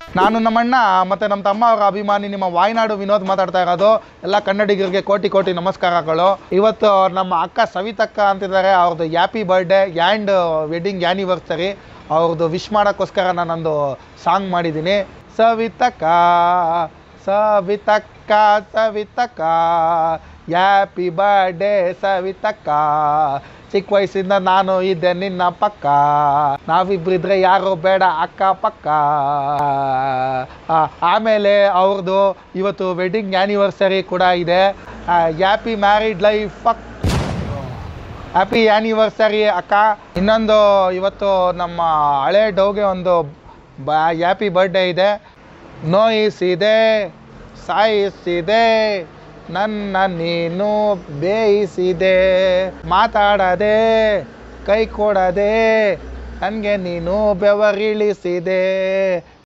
ನಾನು ನಮ್ಮಣ್ಣ ಮತ್ತು ನಮ್ಮ ತಮ್ಮ ಅವರ ಅಭಿಮಾನಿ ನಿಮ್ಮ ವಾಯ್ನಾಡು ವಿನೋದ್ ಮಾತಾಡ್ತಾ ಇರೋದು ಎಲ್ಲ ಕನ್ನಡಿಗರಿಗೆ ಕೋಟಿ ಕೋಟಿ ನಮಸ್ಕಾರಗಳು ಇವತ್ತು ನಮ್ಮ ಅಕ್ಕ ಸವಿತಕ್ಕ ಅಂತಿದ್ದಾರೆ ಅವ್ರದ್ದು happy birthday and wedding anniversary ಅವ್ರದ್ದು ವಿಶ್ ಮಾಡೋಕ್ಕೋಸ್ಕರ ನಾನೊಂದು ಸಾಂಗ್ ಮಾಡಿದ್ದೀನಿ ಸವಿತಕ್ಕ ಸವಿತಕ್ಕ ಸವಿತಕ್ಕ ಹ್ಯಾಪಿ ಬರ್ಡೇ ಸವಿತಕ್ಕ ಚಿಕ್ಕ ವಯಸ್ಸಿಂದ ನಾನು ಇದ್ದೆ ನಿನ್ನ ಪಕ್ಕ ನಾವಿಬ್ರಿದ್ರೆ ಯಾರು ಬೇಡ ಅಕ್ಕ ಪಕ್ಕ ಆ, ಆಮೇಲೆ ಅವ್ರದ್ದು ಇವತ್ತು ವೆಡ್ಡಿಂಗ್ ಆ್ಯನಿವರ್ಸರಿ ಕೂಡ ಇದೆ ಹ್ಯಾಪಿ ಮ್ಯಾರಿಡ್ ಲೈಫ್ ಪಕ್ ಹ್ಯಾಪಿ ಆ್ಯನಿವರ್ಸರಿ ಅಕ್ಕ ಇನ್ನೊಂದು ಇವತ್ತು ನಮ್ಮ ಹಳೆ ಡೌಗೆ ಒಂದು ಬ ಹ್ಯಾಪಿ ಬರ್ಡೇ ಇದೆ ನೋಯಿಸಿದೆ ಸಾಯಿಸಿದೆ ನನ್ನ ನೀನು ಬೇಯಿಸಿದೆ ಮಾತಾಡದೆ ಕೈ ಕೊಡದೆ ನನಗೆ ನೀನು ಬೆವರಿಳಿಸಿದೆ